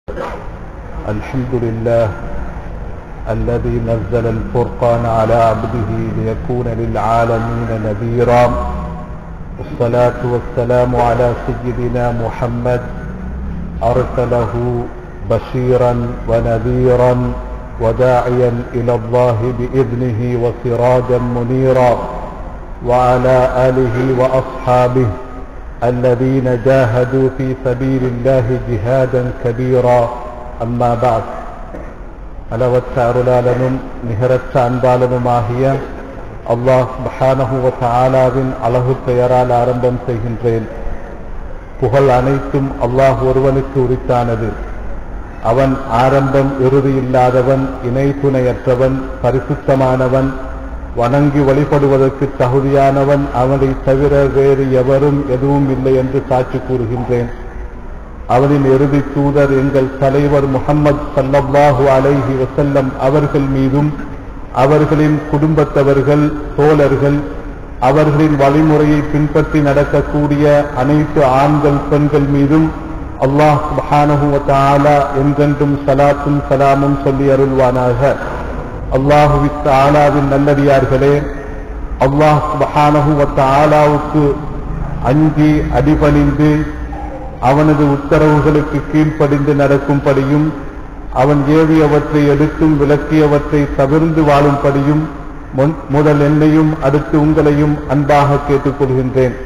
الحمد لله الذي نزل الفرقان على عبده ليكون للعالمين نذيرا والصلاة والسلام على سيدنا محمد أرسله بشيرا ونذيرا وداعيا إلى الله بإذنه وسراجا منيرا وعلى آله وأصحابه الذين جاهدوا في سبيل الله جهادا كبيرا أما بعد அளவற்ற அருளாளனும் நிகரற்ற அன்பாளனுமாகிய அல்லாஹ் சுப்ஹானஹு வ தஆலாவின் அழகு பெயரால் ஆரம்பம் செய்கின்றேன் புகழ் அனைத்தும் அல்லாஹ் ஒருவனுக்கு உரித்தானது அவன் ஆரம்பம் இறுதி இல்லாதவன் இணை துணையற்றவன் பரிசுத்தமானவன் வணங்கி வழிபடுவதற்கு தகுதியானவன் அவனை தவிர வேறு எவரும் எதுவும் இல்லை என்று சாட்சி கூறுகின்றேன் அவனின் இறுதி தூதர் எங்கள் தலைவர் முகம்மது சல்லல்லாஹு அலைஹி வசல்லம் அவர்கள் மீதும் அவர்களின் குடும்பத்தவர்கள் தோழர்கள் அவர்களின் வழிமுறையை பின்பற்றி நடக்கக்கூடிய அனைத்து ஆண்கள் பெண்கள் மீதும் அல்லாஹ் சுப்ஹானஹு வ தஆலா என்றென்றும் சலாத்தும் சலாமும் சொல்லி அருள்வானாக அல்லாஹு ஆலாவின் நல்லடியார்களே அல்லாஹ் சுபஹானஹு வ தஆலாவுக்கு அஞ்சி அடிபணிந்து அவனது உத்தரவுகளுக்கு கீழ்ப்படிந்து நடக்கும்படியும் அவன் ஏவியவற்றை எடுத்தும் விளக்கியவற்றை தவிர்ந்து வாழும்படியும் முதல் என்னையும் அடுத்து உங்களையும் அன்பாக கேட்டுக்கொள்கின்றேன்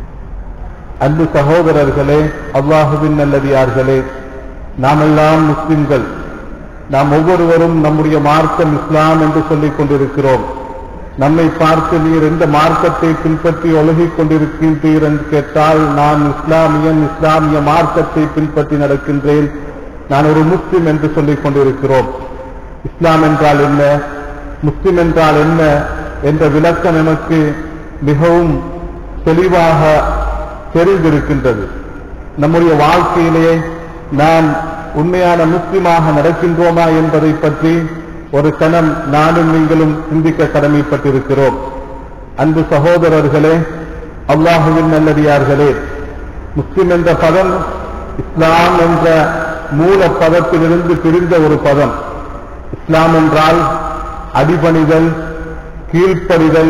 அன்பு சகோதரர்களே அல்லாஹுவின் நல்லடியார்களே நாமெல்லாம் முஸ்லிம்கள் நாம் ஒவ்வொருவரும் நம்முடைய மார்க்கம் இஸ்லாம் என்று சொல்லிக் கொண்டிருக்கிறோம் நம்மை பார்த்து நீர் எந்த மார்க்கத்தை பின்பற்றி ஒழுகிக் கொண்டிருக்கின்றீர் என்று கேட்டால் நான் இஸ்லாமியன் இஸ்லாமிய மார்க்கத்தை பின்பற்றி நடக்கின்றேன் நான் ஒரு முஸ்லிம் என்று சொல்லிக் கொண்டிருக்கிறோம் இஸ்லாம் என்றால் என்ன முஸ்லிம் என்றால் என்ன என்ற விளக்கம் எனக்கு மிகவும் தெளிவாக தெரிந்திருக்கின்றது நம்முடைய வாழ்க்கையிலேயே நாம் உண்மையான முஸ்லிமாக நடக்கின்றோமா என்பதை பற்றி ஒரு கணம் நானும் நீங்களும் சிந்திக்க கடமைப்பட்டிருக்கிறோம் அன்பு சகோதரர்களே அல்லாஹுவின் நல்லடியார்களே முஸ்லிம் என்ற பதம் இஸ்லாம் என்ற மூல பதத்திலிருந்து பிரிந்த ஒரு பதம் இஸ்லாம் என்றால் அடிபணிதல் கீழ்ப்படிதல்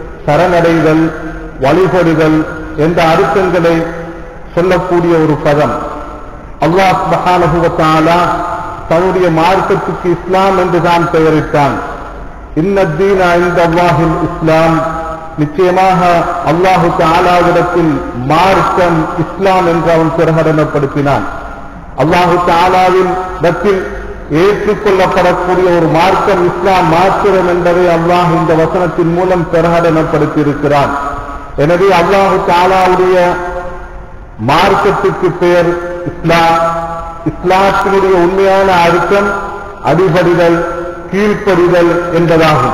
சரணடைதல் வழிபடுதல் என்ற அர்த்தங்களை சொல்லக்கூடிய ஒரு பதம் அல்லாஹ் மகானகுவத்தாலா தன்னுடைய மார்க்கத்துக்கு இஸ்லாம் என்று தான் பெயரிட்டான் இன்னத்தீன் இந்த அல்லாஹில் இஸ்லாம் நிச்சயமாக அல்லாஹு தாலாவிடத்தில் மார்க்கம் இஸ்லாம் என்று அவன் பிரகடனப்படுத்தினான் அல்லாஹு தாலாவின் இடத்தில் ஏற்றுக்கொள்ளப்படக்கூடிய ஒரு மார்க்கம் இஸ்லாம் மாத்திரம் என்பதை அல்லாஹ் இந்த வசனத்தின் மூலம் பிரகடனப்படுத்தி இருக்கிறான் எனவே அல்லாஹு தாலாவுடைய மார்க்கத்துக்கு பெயர் இஸ்லாம் இஸ்லாத்தினுடைய உண்மையான அர்த்தம் அடிபடிதல் கீழ்ப்படிதல் என்பதாகும்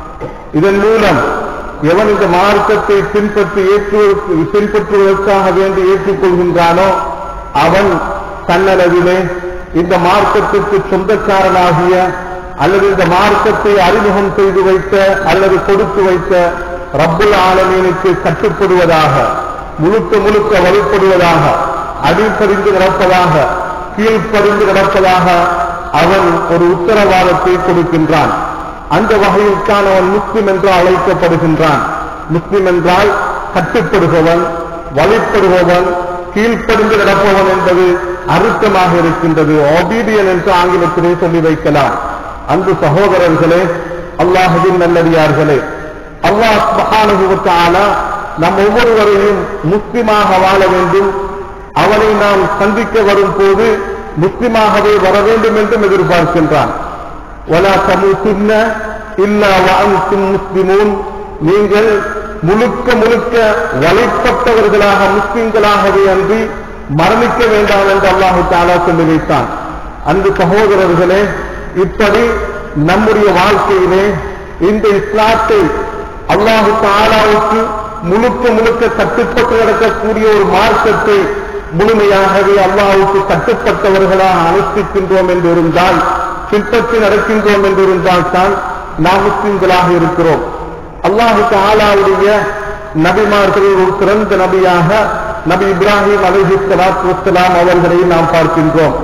இதன் மூலம் எவன் இந்த மார்க்கத்தை பின்பற்றி ஏற்று பின்பற்றுவதற்காக வேண்டி ஏற்றுக்கொள்கின்றானோ அவன் தன்னளவிலே இந்த மார்க்கத்திற்கு சொந்தக்காரனாகிய அல்லது இந்த மார்க்கத்தை அறிமுகம் செய்து வைத்த அல்லது கொடுத்து வைத்த ரப்புல் ஆலமீனுக்கு கட்டுப்படுவதாக முழுக்க முழுக்க வழிபடுவதாக அடிப்பறிந்து கிடப்பதாக கீழ்ப்படிந்து கிடப்பதாக அவன் ஒரு உத்தரவாதத்தை கொடுக்கின்றான் அந்த வகையில் தான் அவன் முஸ்லிம் என்று அழைக்கப்படுகின்றான் முஸ்லிம் என்றால் கட்டுப்படுபவன் வழிபடுபவன் கீழ்ப்படிந்து கிடப்பவன் என்பது அறுத்தமாக இருக்கின்றது ஒபீடியன் என்று ஆங்கிலத்திலே சொல்லி வைக்கலாம் அன்பு சகோதரர்களே அல்லாஹுவின் நல்லடியார்களே அல்லாஹ் மகானுபவத்தான நம் ஒவ்வொருவரையும் முஸ்லிமாக வாழ வேண்டும் அவனை நாம் சந்திக்க வரும் போது முஸ்லிமாகவே வர வேண்டும் என்றும் எதிர்பார்க்கின்றான் ஒலா சமூசின்ன இல்லா வாங்கும் முஸ்லிமூன் நீங்கள் முழுக்க முழுக்க வழிபட்டவர்களாக முஸ்லிம்களாகவே அன்றி மரணிக்க வேண்டாம் என்று அல்லாஹு தாலா சொல்லி வைத்தான் அன்பு சகோதரர்களே இப்படி நம்முடைய வாழ்க்கையிலே இந்த இஸ்லாத்தை அல்லாஹு தாலாவுக்கு முழுக்க முழுக்க கட்டுப்பட்டு நடக்கக்கூடிய ஒரு மார்க்கத்தை முழுமையாகவே அல்லாவுக்கு கட்டுப்பட்டவர்களாக அனுஷ்டிக்கின்றோம் என்று இருந்தால் பின்பற்றி நடக்கின்றோம் என்று இருந்தால் தான் நாம் முஸ்லிம்களாக இருக்கிறோம் அல்லாஹுக்கு ஆலாவுடைய நபிமார்களில் ஒரு சிறந்த நபியாக நபி இப்ராஹிம் அலிஹி சலாத் வசலாம் அவர்களை நாம் பார்க்கின்றோம்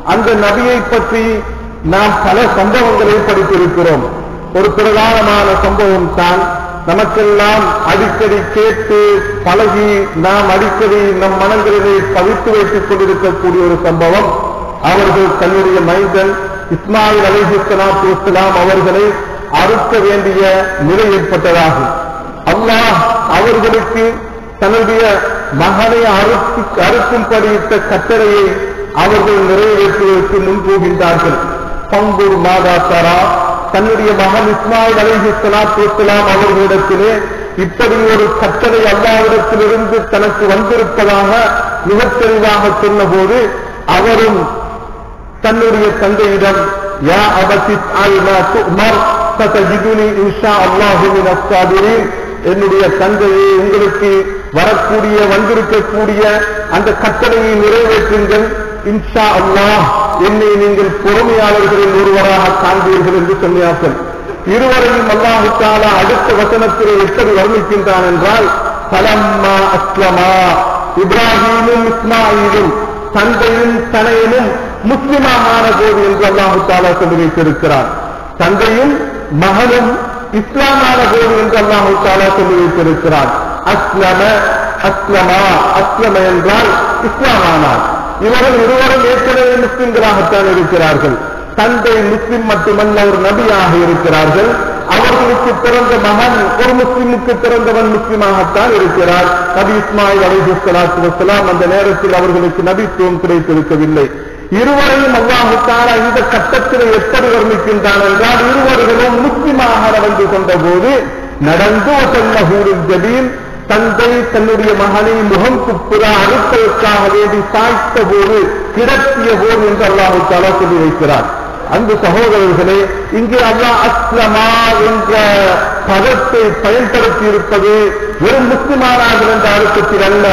அந்த நபியை பற்றி நாம் பல சம்பவங்களை படித்திருக்கிறோம் ஒரு பிரதானமான சம்பவம் தான் நமக்கெல்லாம் அடிக்கடி கேட்டு பழகி நாம் அடிக்கடி நம் மனங்களிலே பதித்து வைத்துக் கொண்டிருக்கக்கூடிய ஒரு சம்பவம் அவர்கள் தன்னுடைய மைந்தன் இஸ்மாயில் அலிஹி சலாத்து வஸ்லாம் அவர்களை அறுக்க வேண்டிய நிலை ஏற்பட்டதாகும் அல்லாஹ் அவர்களுக்கு தன்னுடைய மகனை அறுத்து அறுக்கும்படி இட்ட கட்டளையை அவர்கள் நிறைவேற்றுவதற்கு முன்போகின்றார்கள் பங்கூர் மாதா தரா தன்னுடைய மகன் இஸ்மாயில் அலிஹி சலாத்து வஸ்லாம் அவர்களிடத்திலே இப்படி ஒரு கட்டளை அல்லாவிடத்திலிருந்து தனக்கு வந்திருப்பதாக மிகத் தெளிவாக சொன்னபோது அவரும் தன்னுடைய தந்தையிடம் யா அபசித் அல்மா துமர் சதஜிதுனி இன்ஷா அல்லாஹு மின் அஸ்ஸாபிரீன் என்னுடைய தந்தையை உங்களுக்கு வரக்கூடிய வந்திருக்கக்கூடிய அந்த கட்டளையை நிறைவேற்றுங்கள் இன்ஷா அல்லாஹ் என்னை நீங்கள் பொறுமையாளர்களில் ஒருவராக காண்பீர்கள் என்று சொன்னார்கள் இருவரையும் அல்லாஹு தாலா அடுத்த வசனத்திலே எப்படி வர்ணிக்கின்றான் என்றால் பலம்மா அஸ்லமா இப்ராஹீமும் இஸ்மாயிலும் தந்தையும் தனையனும் முஸ்லிமாக போது என்று அல்லாஹு தாலா சொல்லி வைத்திருக்கிறார் தந்தையும் மகனும் இஸ்லாமான போது என்று அல்லாஹு தாலா சொல்லி வைத்திருக்கிறார் அஸ்லம அஸ்லமா அஸ்லம என்றால் இஸ்லாமானார் இவர்கள் இருவரும் ஏற்கனவே முஸ்லிம்களாகத்தான் இருக்கிறார்கள் தந்தை முஸ்லிம் மட்டுமல்ல ஒரு நபியாக இருக்கிறார்கள் அவர்களுக்கு பிறந்த மகன் ஒரு முஸ்லிமுக்கு பிறந்தவன் முஸ்லிமாகத்தான் இருக்கிறார் நபி இஸ்மாயில் அலிஹு சலாத்து வசலாம் அந்த நேரத்தில் அவர்களுக்கு நபித்துவம் கிடைத்திருக்கவில்லை இருவரையும் அல்லாஹு தாலா இந்த கட்டத்தில் எப்படி வர்ணிக்கின்றான் என்றால் இருவர்களும் முஸ்லிமாக நடந்து கொண்ட போது நடந்து செல்லகூரில் ஜபீன் தந்தை தன்னுடைய மகனை முகம் குப்புற அறுப்பதற்காக வேண்டி சாய்த்த போது கிடத்திய போது என்று அல்லாஹு தாலா சொல்லி வைக்கிறார் அன்பு சகோதரர்களே இங்கே அல்லாஹ் அஸ்லமா என்ற பதத்தை பயன்படுத்தி இருப்பது வெறும் முஸ்லிமானார்கள் என்ற அர்த்தத்தில் அல்ல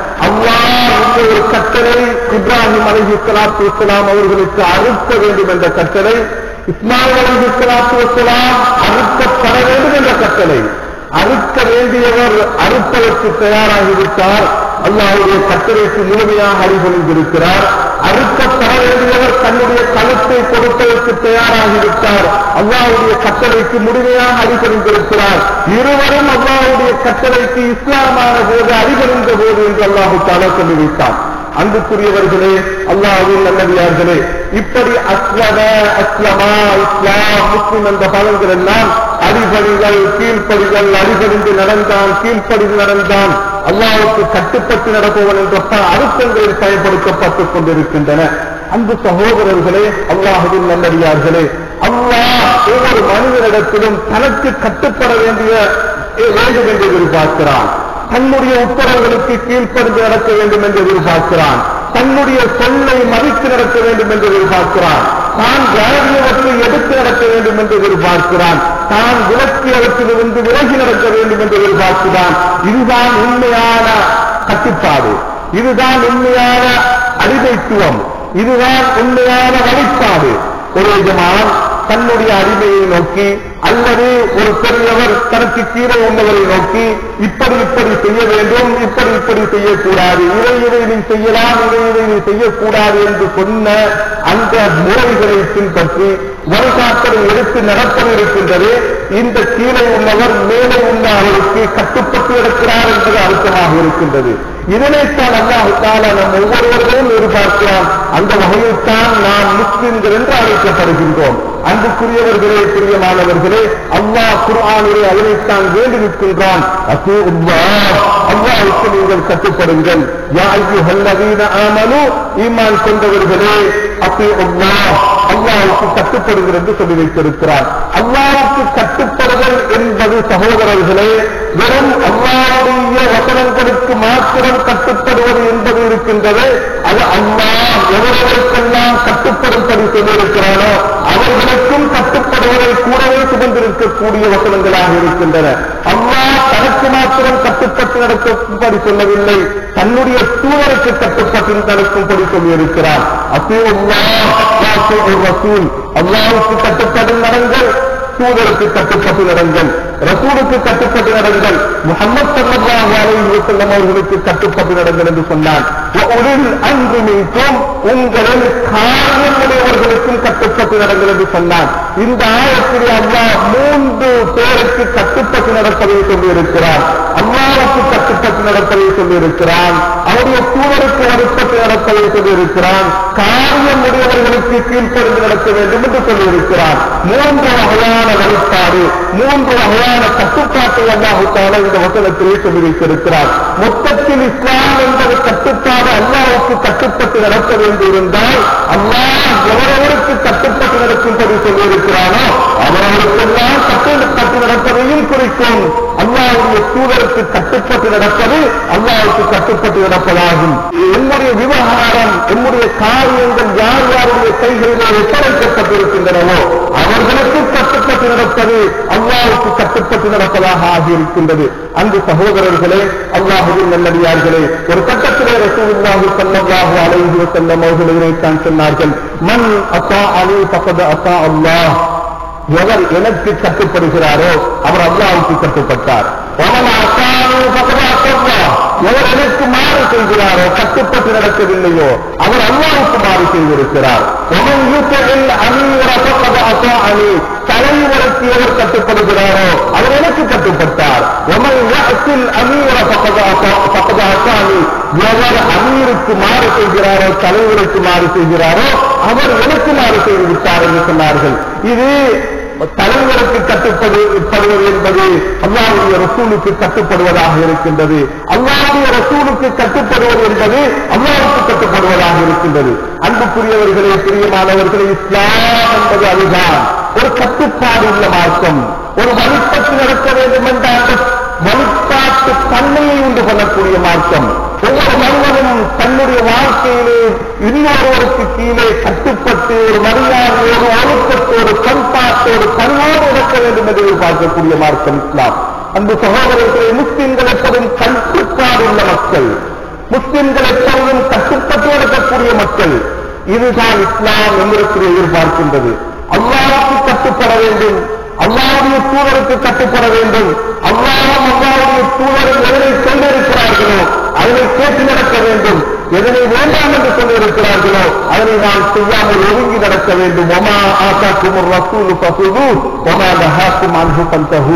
அல்லாஹ் என்ற ஒரு கட்டளை இப்ராஹிம் அலஹி சலாத்து வசலாம் அவர்களுக்கு அறுக்க வேண்டும் என்ற கட்டளை இஸ்மாயில் அலஹி சலாத்து வசலாம் அறுக்கப்பட வேண்டும் என்ற கட்டளை அறுக்க வேண்டியவர் அறுப்பதற்கு தயாராகிவிட்டார் அல்லாஹுடைய கட்டளைக்கு முழுமையாக அடிபணிந்திருக்கிறார் அறுக்கப்பட வேண்டியவர் தன்னுடைய கழுத்தை கொடுப்பதற்கு தயாராகிவிட்டார் அல்லாஹுடைய கட்டளைக்கு முழுமையாக அடிபணிந்திருக்கிறார் இருவரும் அல்லாஹுடைய கட்டளைக்கு இஸ்லாமான போது அடிபணிந்த போது என்று அல்லாஹு தாலா சொல்லி வைத்தார் அன்புக்குரியவர்களே அல்லாஹின் நல்லடியார்களே இப்படி அஸ்லம அஸ்லமா இஸ்லாம் முஸ்லிம் என்ற பலன்கள் எல்லாம் அடிபணிகள் கீழ்ப்படிகள் அடிபணிந்து நடந்தான் கீழ்ப்படிந்து நடந்தான் அல்லாவுக்கு கட்டுப்பட்டு நடப்பவன் என்ற பல அர்த்தங்களில் பயன்படுத்தப்பட்டுக் கொண்டிருக்கின்றன அன்பு சகோதரர்களே அல்லாஹுவின் நல்லடியார்களே அல்லாஹ் ஒவ்வொரு மனிதனிடத்திலும் தனக்கு கட்டுப்பட வேண்டிய வேண்டும் என்று எதிர்பார்க்கிறான் தன்னுடைய உத்தரவுகளுக்கு கீழ்ப்படிந்து நடக்க வேண்டும் என்று எதிர்பார்க்கிறான் தன்னுடைய சொல்லை மதித்து நடக்க வேண்டும் என்று எதிர்பார்க்கிறான் தான் விலகியவற்றை எடுத்து நடக்க வேண்டும் என்று எதிர்பார்க்கிறான் தான் விலக்கியவற்றிலிருந்து விலகி நடக்க வேண்டும் என்று எதிர்பார்க்கிறான் இதுதான் உண்மையான கட்டுப்பாடு இதுதான் உண்மையான அடிமைத்துவம் இதுதான் உண்மையான வழிபாடு ஒரு எஜமான் தன்னுடைய அடிமையை நோக்கி அல்லது ஒரு பெரியவர் தனக்கு கீழே உள்ளவரை நோக்கி இப்படி இப்படி செய்ய வேண்டும் இப்படி இப்படி செய்யக்கூடாது இதை இதை நீ செய்யலாம் இதை இதை நீ செய்யக்கூடாது என்று சொன்ன அந்த முறைகளை பின்பற்றி வழிகாட்டலை எடுத்து நடப்பது இருக்கின்றது இந்த கீழே உள்ளவர் மேலே உள்ள அவருக்கு கட்டுப்பட்டு இருக்கிறார் என்பது அர்த்தமாக இருக்கின்றது இதனைத்தான் அல்லாஹு தாலா நம் ஒவ்வொருவர்களும் எதிர்பார்க்கிறான் அந்த வகையில் தான் நாம் முஸ்லிம்கள் என்று அழைக்கப்படுகின்றோம் அன்புக்குரியவர்களே பிரியமானவர்களே அல்லாஹ் குர்ஆனிலே அதனைத்தான் வேண்டி நிற்கின்றான் அல்லாஹுக்கு நீங்கள் கட்டுப்படுங்கள் யா அய்யுஹல்லதீன ஆமனு ஈமான் கொண்டவர்களே அப்பி அல்லாஹ் அல்லாஹுக்கு கட்டுப்படுங்கள் என்று சொல்லி வைத்திருக்கிறார் அல்லாஹுக்கு கட்டுப்படுதல் என்பது சகோதரர்களே வெறும் அல்லாஹுடைய வசனங்களுக்கு மாத்திரம் கட்டுப்படுவது என்பது இருக்கின்றது அது அல்லாஹ் எவர்களுக்கெல்லாம் கட்டுப்படும்படி சொல்லியிருக்கிறானோ அவர்களுக்கும் கட்டுப்படுவதை கூடவே சுமந்திருக்கக்கூடிய வசனங்களாக இருக்கின்றன அல்லாஹ் தனக்கு மாத்திரம் கட்டுப்பட்டு நடக்கும்படி சொல்லவில்லை தன்னுடைய தூதருக்கு கட்டுப்பட்டு நடக்கும்படி சொல்லியிருக்கிறார் ரசூல் அல்லாவுக்கு கட்டுப்பட்டு நடங்கள் தூதருக்கு கட்டுப்பட்டு நடங்கள் ரசூலுக்கு கட்டுப்பட்டு நடங்கள் முகமது சல்லாஹ் அலைஹி வஸல்லம் அவர்களுக்கு கட்டுப்பட்டு நடங்கள் என்று சொன்னான் உளில் அன்பு மீட்டும் உங்களில் காரியமுடையவர்களுக்கும் கட்டுப்பட்டு நடங்கள் என்று சொன்னான் இந்த ஆயத்தில் அல்லாஹ் மூன்று பேருக்கு கட்டுப்பட்டு நடப்பதை சொல்லியிருக்கிறார் அல்லாவுக்கு கட்டுப்பட்டு நடப்பதை சொல்லியிருக்கிறான் அவருடைய தூதருக்கு வழிபட்டு நடப்பதை சொல்லியிருக்கிறான் காரியம் உடையவர்களுக்கு கீழ்ப்படிந்து நடக்க வேண்டும் என்று சொல்லியிருக்கிறான் மூன்று வகையான வழிபாடு மூன்று வகையான கட்டுப்பாட்டை அல்லாஹு தாலா இந்த வசனத்திலே சொல்லி வைத்திருக்கிறார் மொத்தத்தில் இஸ்லாம் என்பது கட்டுப்பாடு அல்லாவுக்கு கட்டுப்பட்டு நடக்க வேண்டியிருந்தால் அல்லாஹ் எவரவருக்கு கட்டுப்பட்டு நடக்கும்படி சொல்லியிருக்கிறானோ அவரவருக்கெல்லாம் கட்டுப்பட்டு நடப்பதையும் குறிக்கும் அல்லாவுடைய தூதருக்கு கட்டுப்பட்டு நடப்பது அல்லாவுக்கு கட்டுப்பட்டு நடப்பதாகும் என்னுடைய விவகாரம் என்னுடைய காரியங்கள் யார் யாருடைய கைகளிலே ஒப்படைக்கப்பட்டிருக்கின்றனவோ அவர்களுக்கு கட்டுப்பட்டு நடப்பது அல்லாவுக்கு கட்டுப்பட்டு நடப்பதாக ஆகியிருக்கின்றது அன்பு சகோதரர்களே அல்லாஹுவின் நல்லடியார்களே ஒரு கட்டத்திலே ரசூலுல்லாஹி ஸல்லல்லாஹு அலைஹி வஸல்லம் அவர்கள் இதைத்தான் சொன்னார்கள் மன் அத்தா அலி ஃபகத் அத்தா அல்லாஹ் எவர் எனக்கு கட்டுப்படுகிறாரோ அவர் அல்லாவுக்கு கட்டுப்பட்டார் அவன் அசானு ஃபகத் அத்தல்லாஹ் எவர் எனக்கு மாறு செய்கிறாரோ கட்டுப்பட்டு நடக்கவில்லையோ அவர் அல்லாவுக்கு மாறு செய்திருக்கிறார் ஒமன் யூசல் அமீர ஃபகத் அத்தா அலி தலைவருக்கு எவர் கட்டுப்படுகிறாரோ அவர் எனக்கு கட்டுப்பட்டார் ஒமன் யஅத்தில் அமீர ஃபகத் அத்தா ஃபகத் அத்தானி எவர் அமீருக்கு மாறு செய்கிறாரோ தலைவருக்கு மாறு செய்கிறாரோ அவர் எனக்கு மாறு செய்து விட்டார் என்று சொன்னார்கள் இது தலைவருக்கு கட்டுப்படுவது என்பது அல்லாவுடைய ரசூலுக்கு கட்டுப்படுவதாக இருக்கின்றது அல்லாவுடைய ரசூலுக்கு கட்டுப்படுவது என்பது அல்லாவுக்கு கட்டுப்படுவதாக இருக்கின்றது அன்புக்குரியவர்களே பிரியமானவர்களே இஸ்லாம் என்பது அதுதான் ஒரு கட்டுப்பாடு உள்ள மார்க்கம் ஒரு வழிபட்டு நடக்க வேண்டும் என்ற அந்த வழிபாட்டு தன்மையை உண்டு பண்ணக்கூடிய மார்க்கம் ஒவ்வொரு மனிதனும் தன்னுடைய வாழ்க்கையிலே இன்னொருவருக்கு கீழே கட்டுப்பட்டு ஒரு மரியாதையோடு ஒழுக்கத்தோடு பண்பாட்டோடு பணியோடு நடக்க வேண்டும் என்று எதிர்பார்க்கக்கூடிய மார்க்கம் இஸ்லாம் அன்பு சகோதரர்களே முஸ்லிம்கள் எப்போதும் கட்டுப்பாடு உள்ள மக்கள் முஸ்லிம்கள் எப்போதும் கட்டுப்பட்டு நடக்கக்கூடிய மக்கள் இதுதான் இஸ்லாம் நம்மிடத்தில் எதிர்பார்க்கின்றது அல்லாவுக்கு கட்டுப்பட வேண்டும் அல்லாவுடைய தூதருக்கு கட்டுப்பட வேண்டும் அல்லாவும் அல்லாவுடைய தூதரும் எதனை சொல்லியிருக்கிறார்களோ அதனை கேட்டு நடக்க வேண்டும் எதனை வேண்டாம் என்று சொல்லியிருக்கிறார்களோ அதனை நாம் செய்யாமல் ஒதுங்கி நடக்க வேண்டும் ஒமா ஆசாக்கும் ரசூல் பசுகு ஒமா நஹாக்கும் அன்பு பந்தகு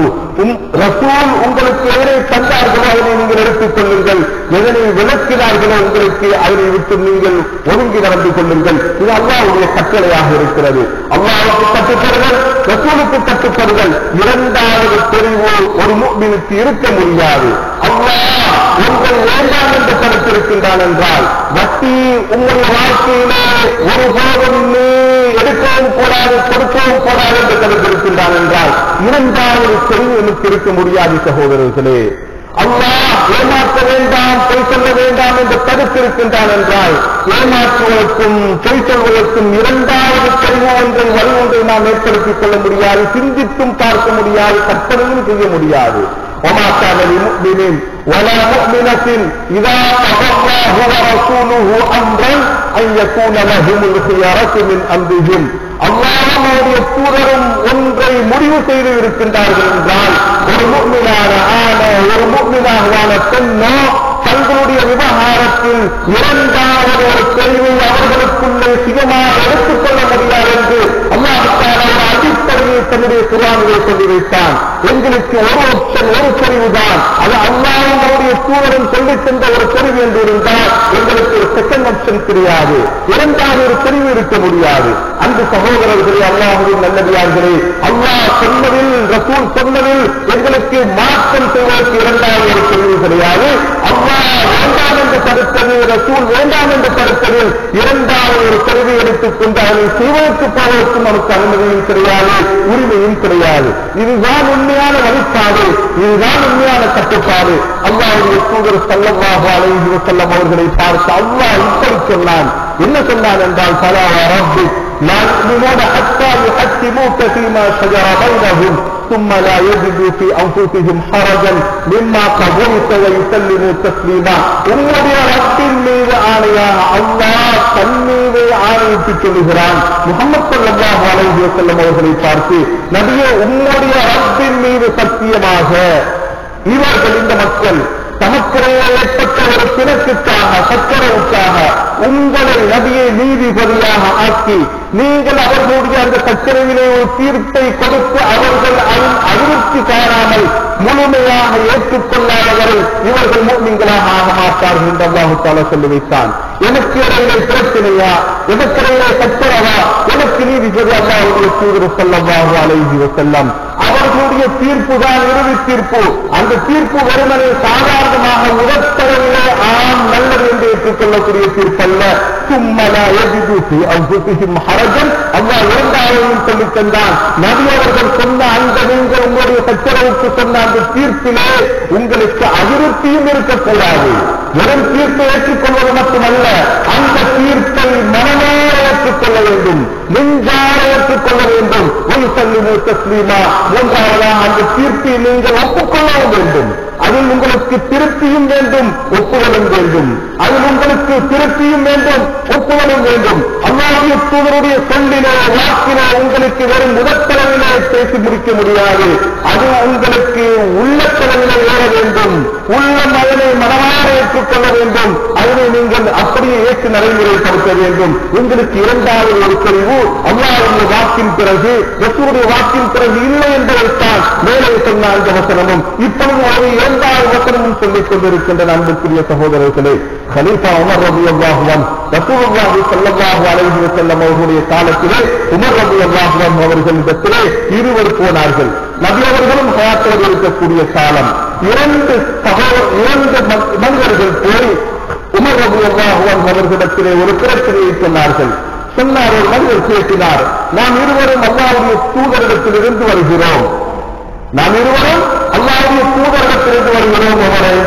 ரசூல் உங்களுக்கு எதனை தந்தார்களோ அதனை நீங்கள் எடுத்துக் கொள்ளுங்கள் எதனை விளக்கினார்களோ உங்களுக்கு அதனை விட்டு நீங்கள் ஒதுங்கி நடந்து கொள்ளுங்கள் இது அல்லாவுடைய கட்டளையாக இருக்கிறது அல்லாவுக்கு கட்டுப்படுதல் ரசூலுக்கு கட்டுப்படுதல் இரண்டாவது தெரிவு ஒரு முக்மினுக்கு இருக்க முடியாது அல்லாஹ் உங்கள் வேண்டாம் என்று கருத்திருக்கின்றான் என்றால் வட்டி உங்களுடைய வாழ்க்கையிலே ஒரு போதும் நீ எடுக்கவும் கூடாது கொடுக்கவும் கூடாது என்று கருத்திருக்கின்றான் என்றால் இரண்டாவது தெரிவு எனக்கு இருக்க முடியாது சகோதரர்களே அல்லாஹ் ஏமாற்ற வேண்டாம் பொய் சொல்ல வேண்டாம் என்று தடுத்திருக்கின்றான் என்றால் ஏமாற்றுவதற்கும் பொய் சொல்வதற்கும் இரண்டாவது தெரிவு ஒன்றை வழி ஒன்றை நாம் ஏற்படுத்திக் கொள்ள முடியாது சிந்தித்தும் பார்க்க முடியாது கற்பனையும் செய்ய முடியாது وما كان لمؤمن ولا مؤمنة إذا قضى الله ورسوله أمرا أن يكون لهم الخيارة من أمرهم அல்லாஹுடைய தூதரும் ஒன்றை முடிவு செய்து இருக்கின்றார்கள் என்றால் ஒரு முக்மினான ஆன ஒரு முக்மினாகவான பெண்ணோ தங்களுடைய விவகாரத்தில் இரண்டாவது ஒரு தெரிவை அவர்களுக்குள்ளே சுயமாக எடுத்துக்கொள்ள முடியாது என்று அல்லாஹுக்கான ஒரு அடிப்படையை தன்னுடைய குரானிலே சொல்லி வைத்தான் எங்களுக்கு ஒரு ஒற்றன் ஒரு தெரிவுதான் அது அல்லாஹுடைய தூதரும் சொல்லித் தந்த ஒரு தெரிவு என்று இருந்தால் எங்களுக்கு ஒரு செகண்ட் ஆப்ஷன் கிடையாது இரண்டாவது ஒரு தெரிவு இருக்க முடியாது அந்த சகோதரர்களே அல்லாஹுவின் நல்லடியார்களே அல்லாஹ் சொன்னதில் ரசூல் சொன்னதில் எங்களுக்கு மாற்றம் செய்வதற்கு இரண்டாவது ஒரு தெரிவு கிடையாது அல்லாஹ் வேண்டாம் என்று தடுத்தது ரசூல் வேண்டாம் என்று தடுத்ததில் இரண்டாவது ஒரு தெரிவை எடுத்துக்கொண்டு அதனை செய்வதற்கு போவதற்கு நமக்கு அனுமதியும் கிடையாது உரிமையும் கிடையாது இதுதான் உண்மையான வழிபாடு இதுதான் உண்மையான கட்டுப்பாடு அல்லாவுடைய தூதர் சல்லமாக அலைந்து செல்லம் அவர்களை பார்த்து அல்லாஹ் இப்படி சொன்னான் என்ன சொன்னான் என்றால் பலா ரப்பி لا يؤمنون حتى يحكموك فيما شجر بينهم ثم لا يجدوا في انفسهم حرجا مما قضيت ويسلموا تسليما உங்களுடைய ரப்பின் மீது ஆணையாக அல்லாஹ் தன் மீது ஆணையிட்டு சொல்லுகிறான் முகமது ஸல்லல்லாஹு அலைஹி வஸல்லம் அவர்களை பார்த்து நபியே உங்களுடைய ரப்பின் மீது சத்தியமாக இவர்கள் இந்த மக்கள் தமக்கிடையே ஏற்பட்ட ஒரு பிணக்குக்காக சச்சரவுக்காக உங்களை நபியை நீதிபதியாக ஆக்கி நீங்கள் அவர்களுடைய அந்த சச்சரவிலே ஒரு தீர்ப்பை கொடுத்து அவர்கள் அதில் அதிருப்தி காணாமல் முழுமையாக ஏற்றுக்கொள்ளாதவரை இவர்கள் மூமிங்களாக ஆக மாட்டார்கள் என்று அல்லாஹு தாலா சொல்லி வைத்தான் எனக்கு இடையிலே பிரச்சனையா எனக்கு இடையிலே சச்சரவா எனக்கு நீதிபதி அல்லாஹுடைய தூதர் சொல்லல்லாஹு அலைஹி வஸல்லம் அவர்களுடைய தீர்ப்பு தான் இறுதி தீர்ப்பு அந்த தீர்ப்பு வெறுமனே சாதாரணமாக உடற்தரவிலே ஆம் நல்லது என்று ஏற்றுக்கொள்ளக்கூடிய தீர்ப்பல்ல சும்மலா எதிது அவ்வுத்திஹிம் ஹரஜன் அல்லாஹ் இரண்டாவதையும் சொல்லித் தந்தான் நபி அவர்கள் சொன்ன அந்த நீங்கள் உங்களுடைய சச்சரவுக்கு சொன்ன அந்த தீர்ப்பிலே உங்களுக்கு அதிருப்தியும் இருக்கக்கூடாது வெறும் தீர்ப்பை ஏற்றுக்கொள்வது மட்டுமல்ல அந்த தீர்ப்பை மனமாற ஏற்றுக்கொள்ள வேண்டும் நெஞ்சார ஏற்றுக்கொள்ள வேண்டும் ஒரு சல்லிமு தஸ்லீமா மூன்றாவதாக அந்த தீர்ப்பை நீங்கள் ஒப்புக்கொள்ளவும் வேண்டும் அதில் உங்களுக்கு திருப்தியும் வேண்டும் ஒப்புதலும் வேண்டும் அதில் உங்களுக்கு திருப்தியும் வேண்டும் ஒப்புதலும் வேண்டும் அல்லாஹிய தூதருடைய சொல்லினோ வாக்கினோ உங்களுக்கு வெறும் முதற்தளவிலே பேசி முடிக்க முடியாது அது உங்களுக்கு உள்ளத்தளவிலே ஏற வேண்டும் உள்ளம் அதனை மனமாக ஏற்றுக்கொள்ள வேண்டும் அதனை நீங்கள் அப்படியே ஏற்று நடைமுறைப்படுத்த வேண்டும் உங்களுக்கு இரண்டாவது ஒரு தெளிவு அல்லாஹுடைய வாக்கின் பிறகு ரசூருடைய வாக்கின் பிறகு இல்லை என்பதைத்தான் மேலே சொன்ன அந்த வசனமும் இப்பொழுது ஒரு இரண்டாவது வசனமும் சொல்லிக் கொண்டிருக்கின்ற அன்புக்குரிய சகோதரர்களே கலீஃபா உமர் ரபி அல்லாஹுவன் ரசூலுல்லாஹி ஸல்லல்லாஹு அலைஹி வஸல்லம் அவர்களுடைய காலத்திலே உமர் ரபி அல்லாஹுவன் அவர்களிடத்திலே இருவர் போனார்கள் நபி அவர்களும் ஹயாத்தோடு இருக்கக்கூடிய காலம் இரண்டு சகோதர இரண்டு ம- மனிதர்கள் போய் உமர் ரபி அல்லாஹுவன் அவர்களிடத்திலே ஒரு பிரச்சனையை சொன்னார்கள் சொன்னார் ஒரு மனிதர் பேசினார் நாம் இருவரும் அல்லாஹ்வுடைய தூதரிடத்திலிருந்து வருகிறோம் நாம் இருவரும் அல்லாஹ்வுடைய தூதரிடத்திலிருந்து வருகிறோம் அவரை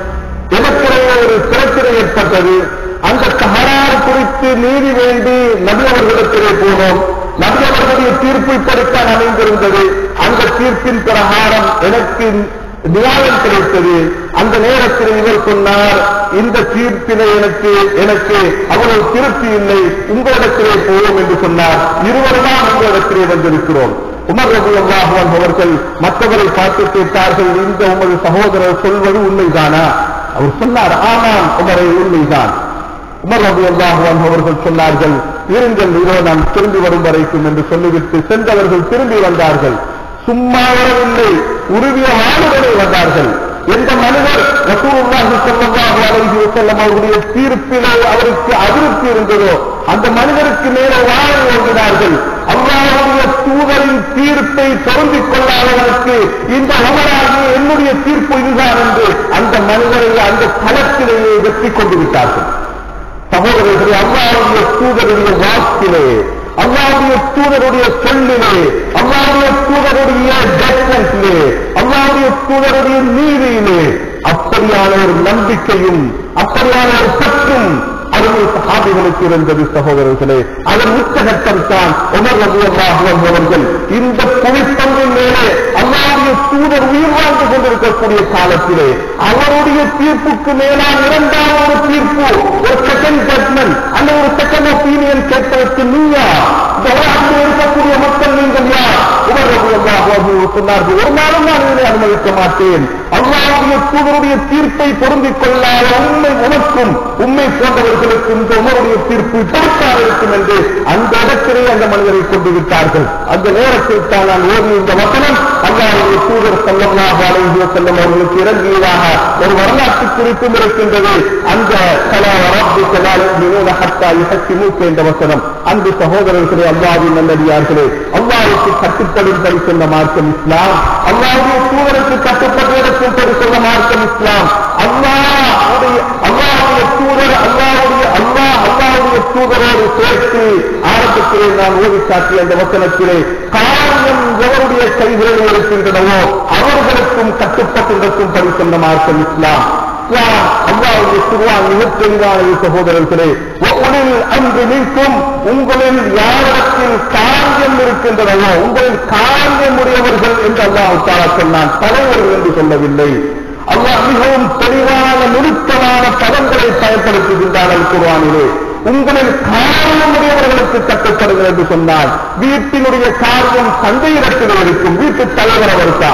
எனக்கிடையே ஒரு பிரச்சனை ஏற்பட்டது அந்த தகராறு குறித்து நீதி வேண்டி நபி அவர்களிடத்திலே போனோம் நபி அவர்களுடைய தீர்ப்பு இப்படித்தான் அமைந்திருந்தது அந்த தீர்ப்பின் பிரகாரம் எனக்கு நியாயம் கிடைத்தது அந்த நேரத்தில் இவர் சொன்னார் இந்த தீர்ப்பினை எனக்கு எனக்கு அவ்வளவு திருப்தி இல்லை உங்களிடத்திலே போவோம் என்று சொன்னார் இருவருதான் உங்களிடத்திலே வந்திருக்கிறோம் உமர் ரபி அல்லாஹுவன் அவர்கள் மற்றவரை பார்த்து கேட்டார்கள் இந்த உமது சகோதரர் சொல்வது உண்மைதானா அவர் சொன்னார் ஆமாம் உமரை உண்மைதான் உமர் ரபி அல்லாஹுவன் அவர்கள் சொன்னார்கள் இருங்கள் இதோ நாம் திரும்பி வரும் வரைக்கும் என்று சொல்லிவிட்டு சென்றவர்கள் திரும்பி வந்தார்கள் சும்மா வரவில்லை உருவிய வாழுடனே வந்தார்கள் எந்த மனிதர் ரசூலுல்லாஹி ஸல்லல்லாஹு அலைஹி வஸல்லம் அவருடைய தீர்ப்பிலே அவருக்கு அதிருப்தி இருந்ததோ அந்த மனிதருக்கு மேலே வாழ ஓடினார்கள் அல்லாஹ்வுடைய தூதரின் தீர்ப்பை பொருந்திக் கொள்ளாதவருக்கு இந்த உமராகிய என்னுடைய தீர்ப்பு இதுதான் என்று அந்த மனிதரை அந்த தளத்திலேயே வெற்றி கொண்டு விட்டார்கள் சகோதரர்களே அல்லாவுடைய தூதருடைய வாக்கிலே அல்லாவுடைய தூதருடைய சொல்லிலே அல்லாவுடைய தூதருடைய ஜட்மெண்ட்லே அல்லாவுடைய தூதருடைய நீதியிலே அப்படியான ஒரு நம்பிக்கையும் அப்படியான ஒரு பற்றும் அருமை சகாபிகளுக்கு இருந்தது சகோதரர்களே அதன் உச்சகட்டம் தான் உமர் ரபியல்லாஹுவன் அவர்கள் இந்த புவிப்பங்கின் மேலே அல்லாவுடைய தூதர் உயிர் வாழ்ந்து கொண்டிருக்கக்கூடிய காலத்திலே அவருடைய தீர்ப்புக்கு மேலான இரண்டாவது ஒரு தீர்ப்பு ஒரு செகண்ட் ஜட்மெண்ட் அந்த ஒரு செகண்ட் ஒப்பீனியன் கேட்பதற்கு நீயா இந்த உலகத்தில் இருக்கக்கூடிய மக்கள் நீங்கள் யார் உமர் ரபியல்லாஹு சொன்னார்கள் ஒரு நாளும் நான் இதனை அனுமதிக்க மாட்டேன் அல்லாவுடைய தூதருடைய தீர்ப்பை பொருந்திக் கொள்ளாத உண்மை உனக்கும் உண்மை போன்றவர்களுக்கும் இந்த உமருடைய தீர்ப்பு பொருட்டாக இருக்கும் என்று அந்த இடத்திலே அந்த மனிதரை கொண்டு விட்டார்கள் அந்த நேரத்தில் தான் நான் ஓதி இந்த வசனம் அல்லாவுடைய தூதர் செல்லமாக அலைந்து செல்லும் அவர்களுக்கு இறங்கியதாக ஒரு வரலாற்று குறிப்பும் இருக்கின்றது அந்த கலா ரப்பி கலால் மினூன ஹத்தா இஹத்தி மூக்கு என்ற வசனம் அன்பு சகோதரர்களே அல்லாவின் நல்லடியார்களே அல்லாவுக்கு கட்டுப்படும்படி சொன்ன மார்க்கம் இஸ்லாம் அல்லாவுடைய தூதருக்கு கட்டுப்பட்டு எடுக்கும்படி சொன்ன மார்க்கம் இஸ்லாம் அல்லாஹ்வுடைய அல்லாஹ்வுடைய தூதர் அல்லாஹ்வுடைய அல்லாஹ் அல்லாஹ்வுடைய தூதரோடு சேர்த்து ஆரம்பத்திலே நான் ஓடி காட்டிய அந்த வசனத்திலே காரியம் எவருடைய கைகளில் இருக்கின்றனவோ அவர்களுக்கும் கட்டுப்பட்டு நடக்கும்படி சொன்ன மார்க்கம் இஸ்லாம் இஸ்லாம் அல்லாவுடைய திருவான் மிகத் தெளிவானது சகோதரர்களே உங்களில் அன்று நிற்கும் உங்களில் யாரிடத்தில் காரியம் இருக்கின்றனவோ உங்களில் காரியம் உடையவர்கள் என்று அல்லாஹ் தாரா சொன்னான் தலைவர்கள் என்று சொல்லவில்லை அல்லாஹ் மிகவும் தெளிவான நுணுக்கமான பதங்களை பயன்படுத்துகின்றார்கள் குர்ஆனிலே உங்களில் காரியம் உடையவர்களுக்கு கட்டுப்படுங்கள் என்று சொன்னார் வீட்டினுடைய காரியம் தந்தையிடத்தில் இருக்கும் வீட்டு தலைவர் அவர்தான்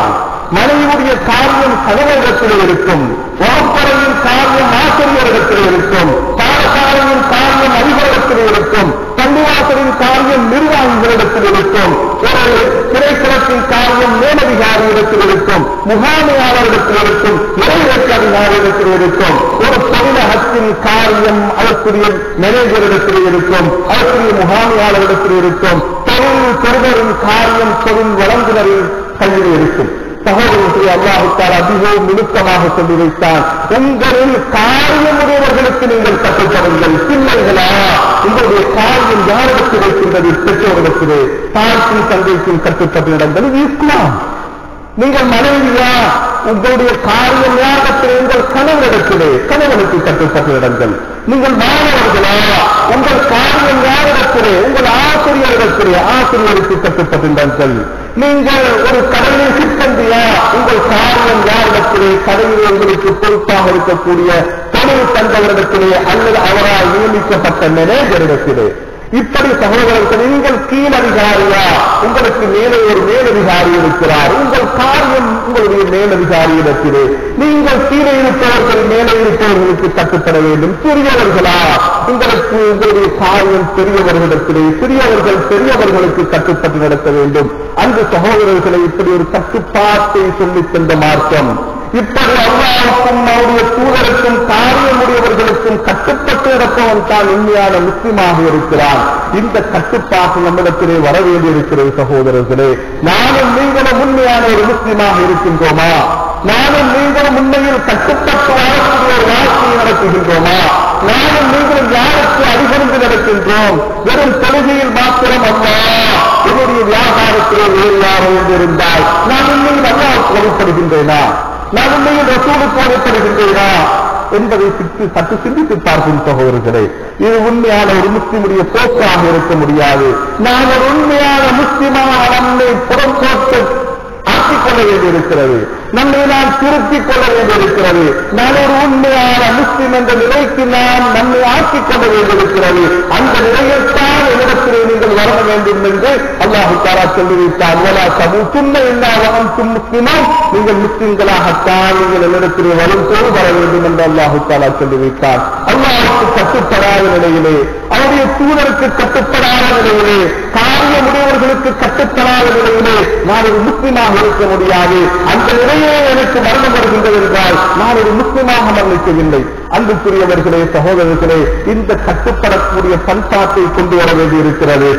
மனைவியுடைய காரியம் கணவரிடத்தில் இருக்கும் வகுப்பறையின் காரியம் ஆசிரியரிடத்தில் இருக்கும் பாடசாலையின் காரியம் அதிபரிடத்தில் இருக்கும் பள்ளிவாசலின் காரியம் நிர்வாகிகளிடத்தில் இருக்கும் ஒரு திரைக்களத்தின் காரியம் மேலதிகாரியிடத்தில் இருக்கும் முகாமையாளரிடத்தில் இருக்கும் நிறைவேற்ற அதிகாரியிடத்தில் இருக்கும் ஒரு தொழிலகத்தின் காரியம் அதற்குரிய மேனேஜரிடத்தில் இருக்கும் அதற்குரிய முகாமையாளரிடத்தில் இருக்கும் தொழில் பெறுவரின் காரியம் தொழில் வழங்குனரின் கையில் இருக்கும் சகோதரத்தை அல்லாஹுத்தார் அதிகம் நுணுக்கமாக சொல்லி வைத்தான் உங்களில் காரியமுடையவர்களுக்கு நீங்கள் கட்டுப்படுங்கள் பிள்ளைகளா உங்களுடைய காரியம் யாரிடத்தில் இருக்கின்றது பெற்றோரிடத்திலே தாய்க்கும் தந்தைக்கும் கட்டுப்பட்டு நடந்தது இது இஸ்லாம் நீங்கள் மனைவியா உங்களுடைய காரியம் யாரிடத்திலே உங்கள் கணவரிடத்திலே கணவனுக்கு கட்டுப்பட்டு நடங்கள் நீங்கள் மாணவர்களா உங்கள் காரியம் யாரிடத்திலே உங்கள் ஆசிரியரிடத்திலே ஆசிரியருக்கு கட்டுப்பட்டு நடங்கள் நீங்கள் ஒரு கடையில் சிப்பந்தியா உங்கள் காரியம் யாரிடத்திலே கடையில் உங்களுக்கு பொறுப்பாக இருக்கக்கூடிய தொழில் தந்தவரிடத்திலே அல்லது அவரால் நியமிக்கப்பட்ட மேனேஜரிடத்திலே இப்படி சகோதரர்கள் நீங்கள் கீழதிகாரியா உங்களுக்கு மேலே ஒரு மேலதிகாரி இருக்கிறார் உங்கள் காரியம் உங்களுடைய மேலதிகாரியிடத்திலே நீங்கள் கீழே இருப்பவர்கள் மேலே இருப்பவர்களுக்கு கட்டுப்பட வேண்டும் சிறியவர்களா உங்களுக்கு உங்களுடைய காரியம் பெரியவர்களிடத்திலே சிறியவர்கள் பெரியவர்களுக்கு கட்டுப்பட்டு நடத்த வேண்டும் அந்த சகோதரர்களை இப்படி ஒரு கட்டுப்பாட்டை சொல்லித் தந்த மார்க்கம் இப்படி அல்லாவுக்கும் அவருடைய தூதருக்கும் காரியமுடையவர்களுக்கும் கட்டுப்பட்டு நடப்பவன் தான் உண்மையான முஸ்லிமாக இருக்கிறான் இந்த கட்டுப்பாட்டு நம்மிடத்திலே வர வேண்டியிருக்கிறது சகோதரர்களே நானும் நீங்களும் உண்மையான ஒரு முஸ்லிமாக இருக்கின்றோமா நானும் நீங்களும் உண்மையில் கட்டுப்பட்டு வாழக்கூடிய ஒரு வாழ்க்கையை நடத்துகின்றோமா நானும் நீங்களும் யாருக்கு அடிபணிந்து நடக்கின்றோம் வெறும் தொழுகையில் மாத்திரம் அல்ல என்னுடைய வியாபாரத்திலே வேறு இருந்தால் நான் உண்மையில் அல்லாவுக்கு வழிபடுகின்றேனா நான் உண்மையில் ரசூலுக்கு வழிபடுகின்றேனா என்பதை சித்து சற்று சிந்தித்து பார்க்கும் சகோதரர்களே இது உண்மையான ஒரு முஸ்லிமுடைய போக்காக இருக்க முடியாது நான் ஒரு உண்மையான முஸ்லிமாக நம்மை புறம் போட்டு ஆக்கிக் கொள்ள வேண்டியிருக்கிறது நம்மை நாம் திருத்திக் கொள்ள வேண்டியிருக்கிறது நான் ஒரு உண்மையான முஸ்லிம் என்ற நிலைக்கு நாம் நம்மை ஆக்கிக் கொள்ள வேண்டியிருக்கிறது அந்த நிலையைத்தான் என்னிடத்திலே நீங்கள் வர வேண்டும் என்று அல்லாஹு தாரா சொல்லி வைத்தார் வலா சமூ துண்ண இல்லாதவன் முஸ்லிமும் நீங்கள் முஸ்லிம்களாகத்தான் நீங்கள் என்னிடத்திலே வரும் போது வர வேண்டும் என்று அல்லாஹு தாலா சொல்லி வைத்தார் அல்லாஹுக்கு கட்டுப்படாத நிலையிலே அவருடைய தூதருக்கு கட்டுப்படாத நிலையிலே காரியமுடையவர்களுக்கு கட்டுப்படாத நிலையிலே நான் ஒரு முஸ்லிமாக இருக்க முடியாது அந்த நிலையே எனக்கு மரணம் வருகின்றது என்றால் நான் ஒரு முஸ்லிமாக மரணிக்கவில்லை அன்புக்குரியவர்களே சகோதரர்களே இந்த கட்டுப்படக்கூடிய பண்பாட்டை கொண்டு வர வேண்டியிருக்கிறது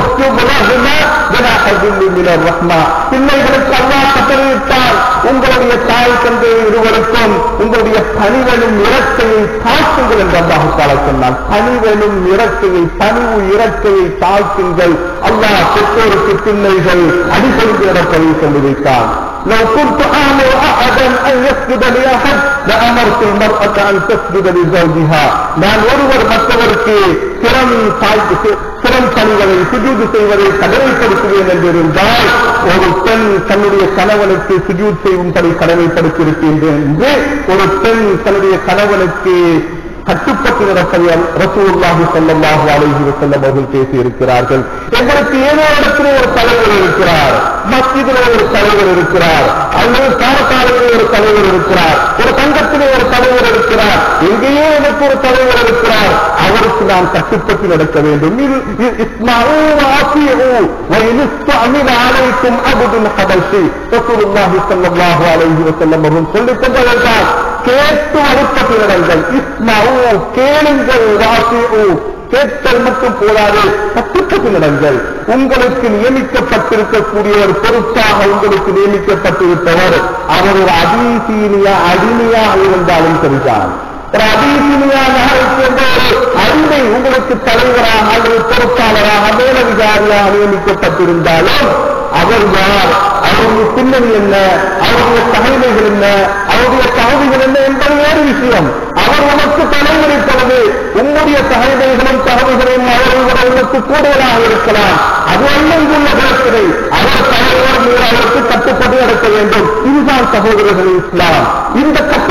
பிள்ளைகளுக்கு அல்லா கட்டளையிட்டால் உங்களுடைய தாய் தந்தை இருவருக்கும் உங்களுடைய பணிவனும் இறக்கையை தாழ்த்துங்கள் என்று அல்லாஹால சொன்னான் பணிவனும் இறக்கையை பணிவு இறக்கையை தாழ்த்துங்கள் அல்லாஹ் பெற்றோருக்கு பிள்ளைகள் அடிபணிந்து நடப்பதை சொல்லி வைத்தான் لو كنت آمر أحدا أن يسجد لأحد لأمرت المرأة أن تسجد لزوجها நான் ஒருவர் மற்றவருக்கு திறம் தாய்க்கு திறம் பணிகளை சுஜூது செய்வதை கடமைப்படுத்துவேன் என்று இருந்தால் ஒரு பெண் தன்னுடைய கணவனுக்கு சுஜூத் செய்யும்படி கடமைப்படுத்தியிருக்கின்றேன் என்று ஒரு பெண் தன்னுடைய கணவனுக்கு கட்டுப்பட்டு நடப்பதை ரசூல்லாஹி ஸல்லல்லாஹு அலைஹி வஸல்லம் அவர்கள் பேசி இருக்கிறார்கள் எங்களுக்கு ஏதோ இடத்திலே ஒரு தலைவர் இருக்கிறார் மஸ்ஜிதிலே ஒரு தலைவர் இருக்கிறார் அல்லது பாடசாலையிலே ஒரு தலைவர் இருக்கிறார் ஒரு சங்கத்திலே ஒரு தலைவர் இருக்கிறார் எங்கேயோ எனக்கு ஒரு தலைவர் இருக்கிறார் அவருக்கு நாம் கட்டுப்பட்டு நடக்க வேண்டும் இது இஸ்மாவோ ஆசியவோ وَإِنِسْتَعْمِلَ عَلَيْكُمْ عَبْدٌ حَبَشِي رسول الله صلى الله عليه وسلم அவர்கள் சொல்லித் தந்தவர்கள் கேட்டு வழிபட்டு நடங்கள் இஸ்மாவோ கேளுங்கள் வாசியோ கேட்டல் மட்டும் போதாது கட்டுப்பட்டு நடங்கள் உங்களுக்கு நியமிக்கப்பட்டிருக்கக்கூடிய ஒரு பொறுப்பாக உங்களுக்கு நியமிக்கப்பட்டிருப்பவர் அவர் ஒரு அதீசீனியா அடிமையாக இருந்தாலும் சரிதான் ஒரு அதீசீனியாக இருக்கின்ற ஒரு அடிமை உங்களுக்கு தலைவராக அல்லது பொறுப்பாளராக மேலதிகாரியாக நியமிக்கப்பட்டிருந்தாலும் அவர் யார் அவருடைய பின்னணி என்ன அவருடைய தகவல்கள் என்ன அவருடைய தகவல்கள் என்ன என்பது வேறு விஷயம் அவர் உனக்கு தலைவரிப்பது உன்னுடைய தகவல்களும் தகவல்களையும் அவர்கள் உங்களுக்கு கூடுதலாக இருக்கலாம் அது அல்ல இங்குள்ள பிரச்சனை அவர் தலைவர் மீது அவருக்கு கட்டுப்பட்டு நடக்க வேண்டும் இதுதான் சகோதரர்கள் இஸ்லாம் இந்த கட்டுப்பாட்டை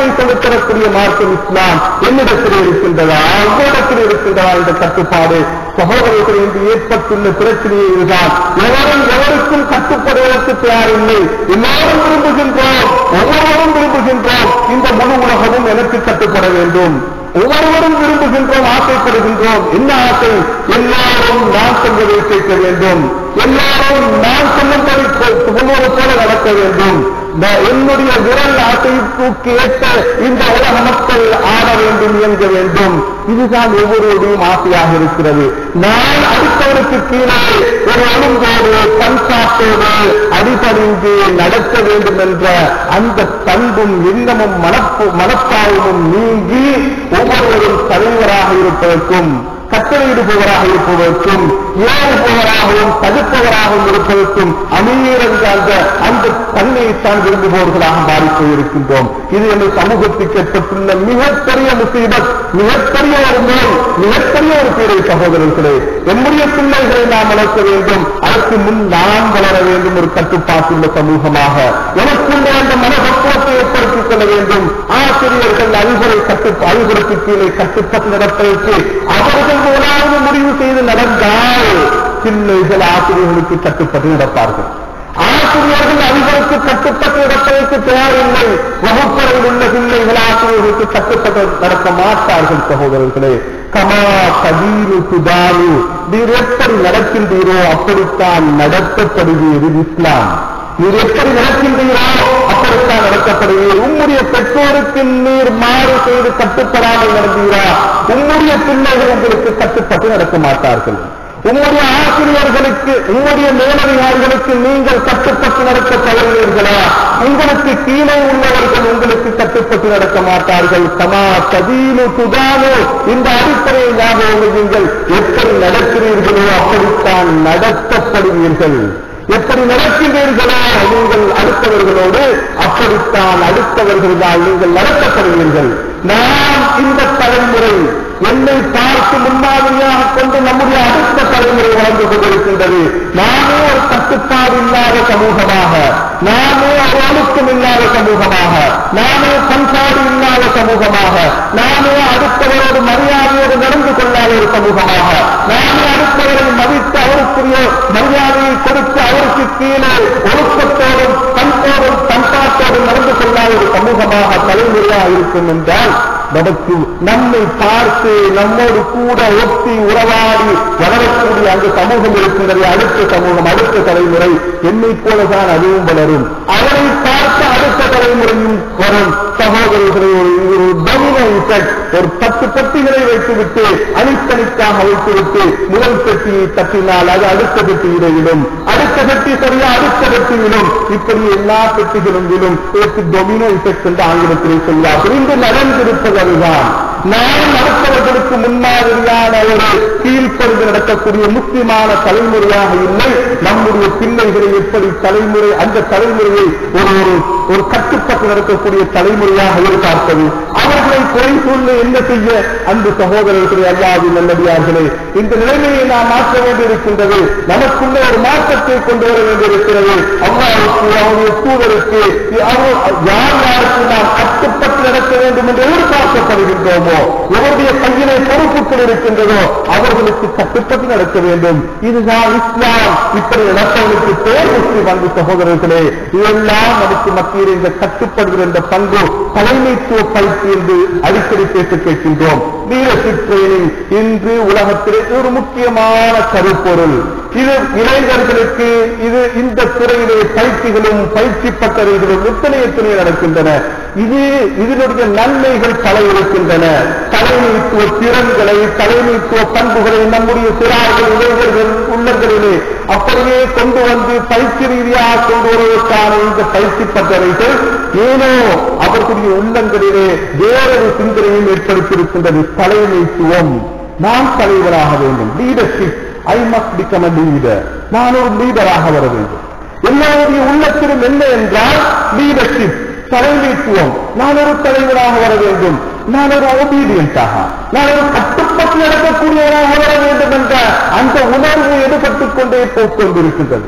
சொல்லித் தரக்கூடிய மார்க்கம் இஸ்லாம் என்னிடத்தில் இருக்கின்றதா உங்களிடத்தில் இருக்கின்றதா என்ற கட்டுப்பாடு சகோதரர்கள் இன்று ஏற்பட்டுள்ள பிரச்சனையை இதுதான் எவரும் எவருக்கும் கட்டுப்படுவதற்கு தயாரில்லை எல்லாரும் விரும்புகின்றோம் ஒவ்வொருவரும் விரும்புகின்றோம் இந்த முழு உலகமும் எனக்கு கட்டுப்பட வேண்டும் ஒவ்வொருவரும் விரும்புகின்றோம் ஆசைப்படுகின்றோம் என்ன ஆசை எல்லாரும் நான் சொல்வதை கேட்க வேண்டும் எல்லாரும் நான் சொல்லும்படி சொல்வது போல நடக்க வேண்டும் நான் என்னுடைய விரல் ஆசைப்புக்கு ஏற்ற இந்த உலக மக்கள் ஆட வேண்டும் இயங்க வேண்டும் இதுதான் ஒவ்வொருவருடையும் ஆசையாக இருக்கிறது நான் அடுத்தவருக்கு கீழே ஒரு ஒழுங்கோடு பண்பாட்டோடு அடிபணிந்து நடக்க வேண்டும் என்ற அந்த பண்பும் எண்ணமும் மனப்பு மனப்பாவும் நீங்கி ஒவ்வொருவரும் தலைவராக இருப்பதற்கும் கட்டளையிடுபவராக இருப்பதற்கும் ஏறுபவராகவும் தடுப்பவராகவும் இருப்பதற்கும் அமீர் என்ற அந்த அந்த தன்மையைத்தான் விரும்புபவர்களாக மாறிப் போயிருக்கின்றோம் இது எங்கள் சமூகத்துக்கு ஏற்பட்டுள்ள மிகப்பெரிய முசீபத் மிகப்பெரிய ஒரு நோய் மிகப்பெரிய ஒரு பீடை சகோதரர்களே என்னுடைய பிள்ளைகளை நாம் வளர்க்க வேண்டும் அதற்கு முன் நாம் வளர வேண்டும் ஒரு கட்டுப்பாட்டுள்ள சமூகமாக எனக்குள்ள அந்த மனப்பக்குவத்தை ஏற்படுத்திக் கொள்ள வேண்டும் ஆசிரியர்கள் அறிவுரை கட்டு அறிவுரைக்கு கீழே கட்டுப்பட்டு நடப்பதற்கு அவர்கள் முதலாவது முடிவு செய்து நடந்தால் பிள்ளைகள் ஆசிரியர்களுக்கு கட்டுப்பட்டு நடப்பார்கள் ஆசிரியர்கள் அறிவுரைக்கு கட்டுப்பட்டு நடப்பதற்கு தயாரில்லை வகுப்பறையில் உள்ள பிள்ளைகள் ஆசிரியர்களுக்கு கட்டுப்பட்டு நடக்க மாட்டார்கள் சகோதரர்களே கமா கதீரு சுதாரு நீர் எப்படி நடக்கின்றீரோ அப்படித்தான் நடத்தப்படுவீர் இஸ்லாம் நீர் எப்படி நடக்கின்றீரோ அப்படித்தான் நடத்தப்படுவீர் உம்முடைய பெற்றோருக்கு நீர் மாறு செய்து கட்டுப்படாமல் நடந்தீரா உம்முடைய பிள்ளைகள் உங்களுக்கு கட்டுப்பட்டு நடக்க மாட்டார்கள் உங்களுடைய ஆசிரியர்களுக்கு உங்களுடைய மேலதிகாரிகளுக்கு நீங்கள் கட்டுப்பட்டு நடக்க தவறுவீர்களா உங்களுக்கு கீழே உள்ளவர்கள் உங்களுக்கு கட்டுப்பட்டு நடக்க மாட்டார்கள் சமா கதீனு சுதானு இந்த அடிப்படையை ஞாபகம் நீங்கள் எப்படி நடக்கிறீர்களோ அப்படித்தான் நடத்தப்படுவீர்கள் எப்படி நடக்கின்றீர்களோ நீங்கள் அடுத்தவர்களோடு அப்படித்தான் அடுத்தவர்களால் நீங்கள் நடத்தப்படுவீர்கள் நாம் இந்த தலைமுறை என்னை பார்த்து முன்மாதிரியாக கொண்டு நம்முடைய அடுத்த தலைமுறை வளர்ந்து கொண்டிருக்கின்றது நாமே ஒரு கட்டுப்பாடு இல்லாத சமூகமாக நாமே ஒரு ஒழுக்கம் இல்லாத சமூகமாக நாமே பண்பாடு இல்லாத சமூகமாக நாமே அடுத்தவரோடு மரியாதையோடு நடந்து கொள்ளாத ஒரு சமூகமாக நாமே அடுத்தவரை மதித்து அவருக்குரிய மரியாதையை கொடுத்து அவருக்கு கீழே ஒழுக்கத்தோடும் பண்போடும் பண்பாட்டோடும் நடந்து கொள்ளாத ஒரு சமூகமாக தலைமுறையாக இருக்கும் என்றால் நமக்கு நம்மை பார்த்து நம்மோடு கூட ஒட்டி உறவாடி வளரக்கூடிய அந்த சமூகம் இருக்கின்றது அடுத்த சமூகம் அடுத்த தலைமுறை என்னை போலதான் அதுவும் வளரும் அவரை பார்த்து அடுத்த தலைமுறையும் வரும் சகோதரர்களை ஒரு ஒரு டொமினோ இஃபெக்ட் ஒரு பத்து பெட்டிகளை வைத்துவிட்டு அணித்தனிக்காக வைத்துவிட்டு முதல் பெட்டியை தட்டினால் அது அடுத்த பெட்டியிலே விடும் அடுத்த பெட்டி சரியா அடுத்த பெட்டி விடும் இப்படி எல்லா பெட்டிகளும் விடும் இதற்கு டொமினோ இஃபெக்ட் என்று ஆங்கிலத்திலே சொல்வார்கள் இன்று நடந்திருப்பது அதுதான் நாம் அடுத்தவர்களுக்கு முன்மாதிரியான ஒரு கீழ்ப்படிந்து நடக்கக்கூடிய முக்கியமான தலைமுறையாக இல்லை நம்முடைய பிள்ளைகளை எப்படி தலைமுறை அந்த தலைமுறையை ஒரு ஒரு ஒரு கட்டுப்பட்டு நடக்கக்கூடிய தலைமுறையாக எதிர்பார்ப்பது அவர்களை குறை சொல்ல என்ன செய்ய அன்பு சகோதரர்களே அல்லாது நல்லடியார்களே இந்த நிலைமையை நாம் மாற்ற வேண்டியிருக்கின்றது நமக்குள்ள ஒரு மாற்றத்தை கொண்டு வர வேண்டியிருக்கிறது அல்லாவுக்கு அவருடைய தூதருக்கு அவர் யார் யாருக்கு நாம் கட்டுப்பட்டு நடக்க வேண்டும் என்று எதிர்பார்க்கப்படுகின்றோமோ எவருடைய கையிலே பொறுப்புகள் இருக்கின்றதோ அவர்களுக்கு கட்டுப்பட்டு நடக்க வேண்டும் இதுதான் இஸ்லாம் இப்படி நடப்பவர்களுக்கு பேர் முக்கிய பண்பு சகோதரர்களே இதெல்லாம் நமக்கு மத்தியில் இந்த கட்டுப்படுகிற இந்த பண்பு தலைமைத்துவ பயிற்சி என்று அடிக்கடி பேச கேட்கின்றோம் லீடர்ஷிப் ட்ரைனிங் இன்று உலகத்திலே ஒரு முக்கியமான கருப்பொருள் இது இளைஞர்களுக்கு இது இந்த துறையிலே பயிற்சிகளும் பயிற்சி பட்டறைகளும் எத்தனை எத்தனை நடக்கின்றன இது இதனுடைய நன்மைகள் பல இருக்கின்றன தலைமைத்துவ திறன்களை தலைமைத்துவ பண்புகளை நம்முடைய சிறார்கள் இளைஞர்கள் உள்ளங்களிலே அப்படியே கொண்டு வந்து பயிற்சி ரீதியாக கொண்டு வருவதற்கான இந்த பயிற்சி பட்டறைகள் ஏனோ அவர்களுடைய உள்ளங்களிலே வேறொரு சிந்தனையும் ஏற்படுத்தியிருக்கின்றது தலைமைத்துவம் நான் தலைவராக வேண்டும் leadership I must become a leader நான் ஒரு லீடராக வர வேண்டும் எல்லாருடைய உள்ளத்திலும் என்ன என்றால் லீடர்ஷிப் தலைமைத்துவம் நான் ஒரு தலைவராக வர வேண்டும் நான் ஒரு ஒபீடியன்டாக நான் ஒரு கட்டுப்பட்டு நடக்கக்கூடியவராக வர வேண்டும் என்ற அந்த உணர்வு எடுபட்டுக் கொண்டே போய்க்கொண்டிருக்கின்றது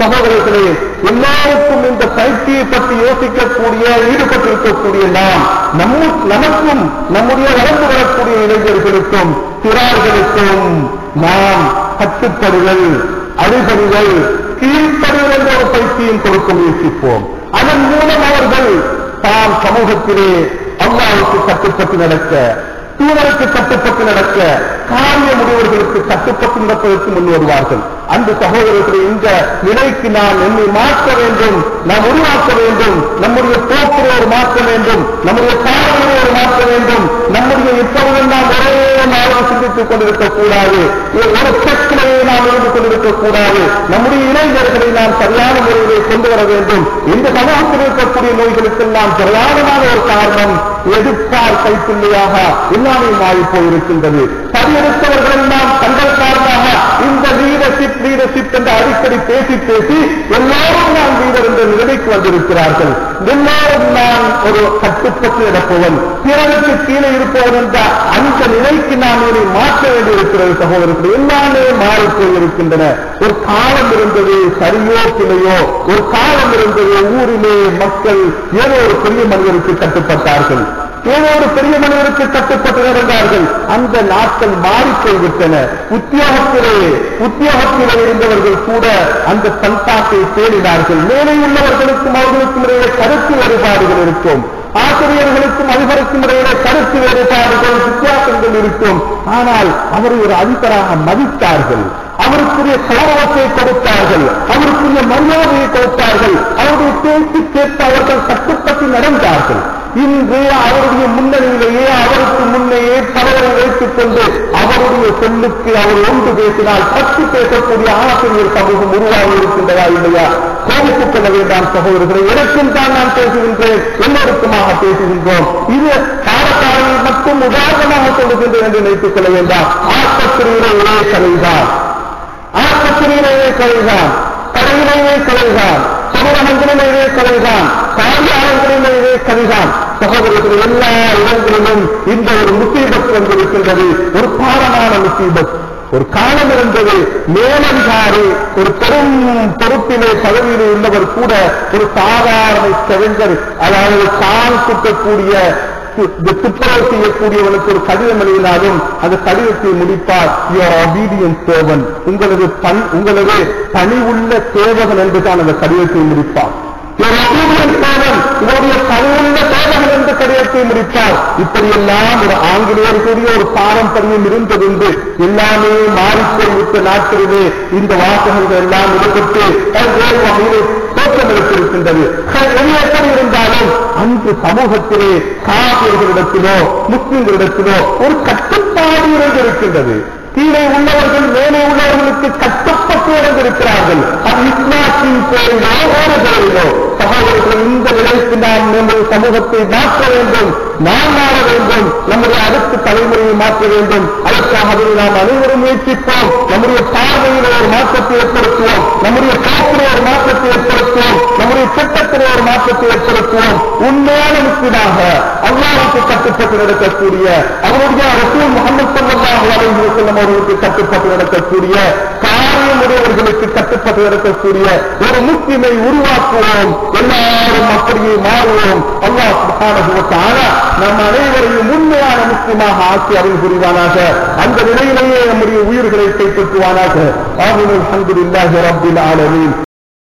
சகோதரர்களே எல்லாருக்கும் இந்த பயிற்சியை பற்றி யோசிக்கக்கூடிய ஈடுபட்டிருக்கக்கூடிய நாம் நம்ம நமக்கும் நம்முடைய வளர்ந்து வரக்கூடிய இளைஞர்களுக்கும் சிறார்களுக்கும் நாம் கட்டுப்படுதல் அடிபடிகள் கீழ்ப்படிகள் என்ற ஒரு பயிற்சியும் கொடுக்க முயற்சிப்போம் அதன் மூலம் அவர்கள் தாம் சமூகத்திலே அல்லாவுக்கு கட்டுப்பட்டு நடக்க தூதருக்கு கட்டுப்பட்டு நடக்க காரிய முடிவர்களுக்கு கட்டுப்பட்டு நடப்பதற்கு முன் வருவார்கள் அந்த சகோதரர்களை இந்த நிலைக்கு நாம் என்னை மாற்ற வேண்டும் நாம் உருவாக்க வேண்டும் நம்முடைய போக்கிலே ஒரு மாற்ற வேண்டும் நம்முடைய பார்வையிலே ஒரு மாற்ற வேண்டும் நம்முடைய இப்பொழுதும் நாம் ஒரே நாளாக சிந்தித்துக் கொண்டிருக்க கூடாது ஒரு பிரச்சனையை நாம் இருந்து கொண்டிருக்க கூடாது நம்முடைய இளைஞர்களை நாம் சரியான முறையிலே கொண்டு வர வேண்டும் இந்த சமூகத்தில் இருக்கக்கூடிய நோய்களுக்கெல்லாம் பிரதானமான ஒரு காரணம் எதிர்ப்பார் கைப்பிள்ளையாக எல்லாமே மாறி போயிருக்கின்றது பதியெடுத்தவர்கள் எல்லாம் தங்கள் காரணமாக இந்த லீடர்ஷிப் லீடர்ஷிப் என்று அடிக்கடி பேசி பேசி எல்லாரும் நான் லீடர் என்ற நிலைக்கு வந்திருக்கிறார்கள் எல்லாரும் நான் ஒரு கட்டுப்பட்டு நடப்பவன் பிறருக்கு கீழே இருப்பவன் என்ற அந்த நிலைக்கு நாம் இதனை மாற்ற வேண்டியிருக்கிறது சகோதரர்கள் எல்லாமே மாறி போயிருக்கின்றன ஒரு காலம் இருந்தது சரியோ பிழையோ ஒரு காலம் இருந்தது ஊரிலே மக்கள் ஏதோ ஒரு பெரிய மனிதருக்கு கட்டுப்பட்டார்கள் ஏதோ ஒரு பெரிய மனிதருக்கு கட்டுப்பட்டு நடந்தார்கள் அந்த நாட்கள் மாறி போய்விட்டன உத்தியோகத்திலே உத்தியோகத்திலே இருந்தவர்கள் கூட அந்த பண்பாட்டை பேணினார்கள் மேலே உள்ளவர்களுக்கும் அவர்களுக்கும் இடையே கருத்து வேறுபாடுகள் இருக்கும் ஆசிரியர்களுக்கும் அதிபருக்கும் இடையிலே கருத்து வேறுபாடுகள் வித்தியாசங்கள் இருக்கும் ஆனால் அவரை ஒரு அதிபராக மதித்தார்கள் அவருக்குரிய கௌரவத்தை கொடுத்தார்கள் அவருக்குரிய மரியாதையை கொடுத்தார்கள் அவருடைய பேச்சு கேட்டு அவர்கள் கட்டுப்பட்டு நடந்தார்கள் இன்று அவருடைய முன்னணியிலேயே அவருக்கு முன்னையே பலரை வைத்துக் கொண்டு அவருடைய சொல்லுக்கு அவர் ஒன்று பேசினால் பத்து பேசக்கூடிய ஆசிரியர் சமூகம் உருவாகி இருக்கின்றதா இல்லையா கோபித்துக் கொள்ள வேண்டாம் சகோதரர்களை எனக்கும் தான் நான் பேசுகின்றேன் எல்லோருக்குமாக பேசுகின்றோம் இது பாடசாலையில் மட்டும் உதாரணமாக சொல்லுகின்றேன் என்று நினைத்துக் கொள்ள வேண்டாம் ஆஸ்பத்திரியிலே ஒரே கலைதான் ஆஸ்பத்திரியிலேயே கலைதான் கடையிலேயே கலைதான் சமூகங்களிலேயே கலைதான் காரியாலயங்களிலேயே கலைதான் சகோதரர்கள் எல்லா இடங்களிலும் இந்த ஒரு முசீபத் வந்திருக்கின்றது ஒரு பாரமான முசீபத் ஒரு காலம் இருந்தது மேலதிகாரி ஒரு பெரும் பொறுப்பிலே பதவியிலே உள்ளவர் கூட ஒரு சாதாரண கவிஞர் அதாவது தான் குட்டக்கூடிய துப்புரவு செய்யக்கூடியவனுக்கு ஒரு கடிதம் எழுதினாலும் அந்த கடிதத்தை முடிப்பார் யுவர் obedient servant உங்களது பண் உங்களது பணி உள்ள சேவகன் என்றுதான் அந்த கடிதத்தை முடிப்பார் Your obedient servant உங்களுடைய பணியுள்ள சேவகன் என்று கடிதத்தை முடிப்பார் இப்படியெல்லாம் ஒரு ஆங்கிலேயர்களுடைய ஒரு பாரம்பரியம் இருந்ததுண்டு எல்லாமே மாறிப்போய்விட்ட நாட்களிலே இந்த வாசகங்கள் எல்லாம் இடப்பட்டு வேறு வகையிலே தோற்றம் எடுத்திருக்கின்றது எது எப்படி இருந்தாலும் அன்று சமூகத்திலே காவியர்களிடத்திலோ முஸ்லிம்களிடத்திலோ ஒரு கட்டுப்பாடு இருந்திருக்கின்றது கீழே உள்ளவர்கள் மேலே உள்ளவர்களுக்கு கட்டப்பட்டு இருந்திருக்கிறார்கள் அது இஸ்லாத்தின் பேரிலோ வேறு பேரிலோ சகோதரர்கள் இந்த நிலைக்கு நாம் நம்முடைய சமூகத்தை மாற்ற வேண்டும் நாம் மாற வேண்டும் நம்முடைய அடுத்த தலைமுறையை மாற்ற வேண்டும் அதற்காகவே நாம் அனைவரும் முயற்சிப்போம் நம்முடைய பார்வையில் ஒரு மாற்றத்தை ஏற்படுத்துவோம் நம்முடைய போக்கிலே ஒரு மாற்றத்தை ஏற்படுத்துவோம் நம்முடைய திட்டத்திலே ஒரு மாற்றத்தை ஏற்படுத்துவோம் உண்மையான முஸ்லிமாக அல்லாவுக்கு கட்டுப்பட்டு நடக்கக்கூடிய அவருடைய ரசூல் முகமது சல்லாஹ் அலைஹி வஸல்லம் அவர்களுக்கு கட்டுப்பட்டு நடக்கக்கூடிய காரியமுடையவர்களுக்கு கட்டுப்பட்டு நடக்கக்கூடிய ஒரு முஸ்லிமை உருவாக்குவோம் எல்லாரும் அப்படியே மாறுவோம் அல்லாஹ் சுப்ஹானஹு வ தஆலா நம் அனைவரையும் உண்மையான முஸ்லிமாக ஆக்கி அருள் புரிவானாக அந்த நிலையிலேயே நம்முடைய உயிர்களை கைப்பற்றுவானாக ஆமீன் அல்ஹம்துலில்லாஹி ரப்பில் ஆலமீன்